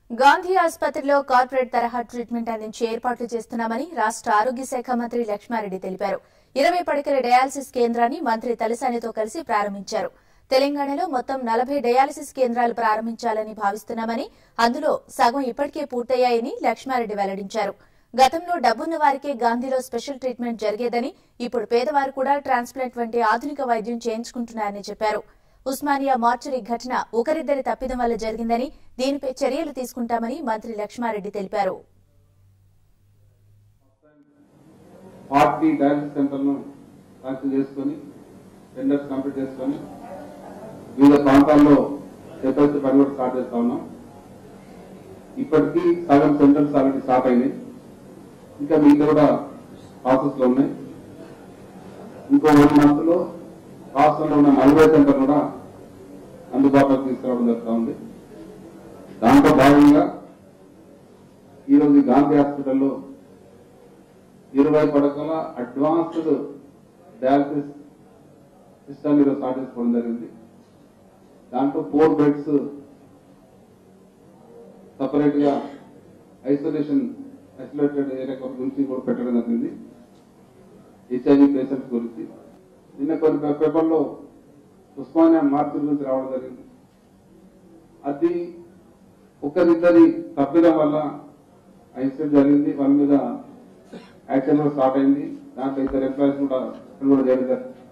గాంధీ ఆసుపత్రిలో కార్పొరేట్ తరహా ట్రీట్మెంట్ అందించే ఏర్పాట్లు చేస్తున్నామని రాష్ట్ర ఆరోగ్య శాఖ మంత్రి లక్ష్మారెడ్డి తెలిపారు ఇరవై పడకల డయాలసిస్ కేంద్రాన్ని మంత్రి తలసానితో కలిసి ప్రారంభించారు తెలంగాణలో మొత్తం నలభై డయాలసిస్ కేంద్రాలు ప్రారంభించాలని భావిస్తున్నామని అందులో సగం ఇప్పటికే పూర్తయ్యాయని లక్ష్మారెడ్డి వెల్లడించారు గతంలో డబ్బున్న వారికే గాంధీలో స్పెషల్ ట్రీట్మెంట్ జరిగేదని ఇప్పుడు పేదవారు కూడా ట్రాన్స్ప్లాంట్ వంటి ఆధునిక వైద్యం చేయించుకుంటున్నారని చెప్పారు ఉస్మానియా మార్చరీ ఘటన ఒకరిద్దరి తప్పిదం వల్ల జరిగిందని దీనిపై చర్యలు తీసుకుంటామని మంత్రి లక్ష్మారెడ్డి తెలిపారు పార్టీ డయాలసిస్ సెంటర్ను శాంక్షన్ చేసుకొని టెండర్స్ కంప్లీట్ చేసుకొని వివిధ ప్రాంతాల్లో కెపాసిటీ పని కూడా స్టార్ట్ చేస్తా ఉన్నాం ఇప్పటికీ సగం సెంటర్స్ ఆల్రెడీ స్టార్ట్ అయినాయి ఇంకా మిగతా కూడా ప్రాసెస్ లో ఉన్నాయి ఇంకో వన్ మంత్ లో రాష్ట్రంలో ఉన్న నలభై సెంటర్ కూడా అందుబాటులోకి తీసుకురావడం జరుగుతూ ఉంది దాంట్లో భాగంగా ఈరోజు ఈ గాంధీ హాస్పిటల్లో ఇరవై పడకల అడ్వాన్స్డ్ డయాలసిస్ సిస్టమ్ ఈరోజు స్టార్ట్ చేసుకోవడం జరిగింది దాంట్లో ఫోర్ బెడ్స్ సపరేట్ గా ఐసోలేషన్ ఐసోలేటెడ్ ఏరియా గురించి కూడా పెట్టడం జరిగింది హెచ్ఐవి పేషెంట్స్ గురించి నిన్న కొన్ని పే- పేపర్లో ఉస్మానియా మార్చి గురించి రావడం జరిగింది అది ఒకరిద్దరి తప్పిదం వల్ల ఆ ఇన్సిడెంట్ జరిగింది వాళ్ళ మీద యాక్షన్ కూడా స్టార్ట్ అయింది దాంట్లో ఇద్దరు ఎంప్లాయీస్ కూడా కూడా చేయడం జరిగింది